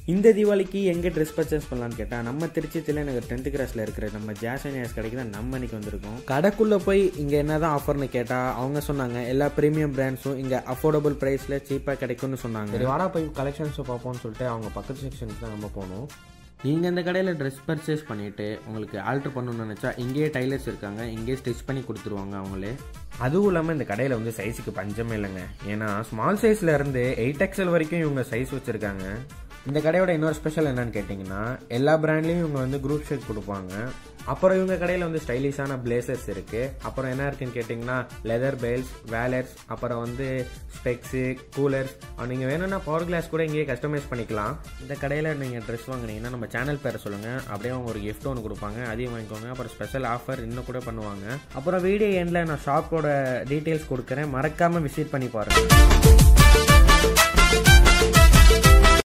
இந்த தீபாவளிக்கு எங்கே ட்ரெஸ் பர்ச்சேஸ் பண்ணலான்னு கேட்டால் நம்ம திருச்சி தில்லைநகர் டென்த் கிராஸில் இருக்கிற நம்ம ஜாஸ் அண்ட் யாஸ் கடைக்கு தான் நம்ம இன்னைக்கு வந்திருக்கோம் கடைக்குள்ளே போய் இங்கே என்ன தான் ஆஃபர்னு கேட்டால் அவங்க சொன்னாங்க எல்லா ப்ரீமியம் பிராண்ட்ஸும் இங்கே அஃபோர்டபுள் ப்ரைஸில் சீப்பாக கிடைக்கும்னு சொன்னாங்க சரி வாடா போய் கலெக்ஷன்ஸை பார்ப்போம்னு சொல்லிட்டு அவங்க பக்கத்து செக்ஷனுக்கு தான் நம்ம போனோம் நீங்கள் இந்த கடையில் ட்ரெஸ் பர்ச்சேஸ் பண்ணிவிட்டு உங்களுக்கு ஆல்ட்ரு பண்ணணும்னு நினச்சா இங்கேயே டைலர்ஸ் இருக்காங்க இங்கேயே ஸ்டிச் பண்ணி கொடுத்துருவாங்க அவங்களே அதுவும் இல்லாமல் இந்த கடையில் வந்து சைஸுக்கு பஞ்சமே இல்லைங்க ஏன்னா ஸ்மால் சைஸ்ல இருந்து எயிட் எக்ஸல் வரைக்கும் இவங்க சைஸ் வச்சுருக்காங்க இந்த கடையோட இன்னொரு ஸ்பெஷல் என்னன்னு கேட்டிங்கன்னா எல்லா பிராண்ட்லேயும் இவங்க வந்து குரூப் ஷர்ட் கொடுப்பாங்க அப்புறம் இவங்க கடையில் வந்து ஸ்டைலிஷான பிளேசர்ஸ் இருக்குது அப்புறம் என்ன இருக்குன்னு கேட்டிங்கன்னா லெதர் பெல்ஸ் வேலர்ஸ் அப்புறம் வந்து ஸ்பெக்ஸு கூலர்ஸ் நீங்கள் வேணும்னா பவர் கிளாஸ் கூட இங்கேயே கஸ்டமைஸ் பண்ணிக்கலாம் இந்த கடையில் நீங்கள் ட்ரெஸ் வாங்குனீங்கன்னா நம்ம சேனல் பேரை சொல்லுங்கள் அப்படியே அவங்க ஒரு gift ஒன்று கொடுப்பாங்க அதையும் வாங்கிக்கோங்க அப்புறம் ஸ்பெஷல் ஆஃபர் இன்னும் கூட பண்ணுவாங்க அப்புறம் வீடியோ எண்டில் நான் ஷாப்போட டீட்டெயில்ஸ் கொடுக்குறேன் மறக்காமல் விசிட் பண்ணி பாருங்கள்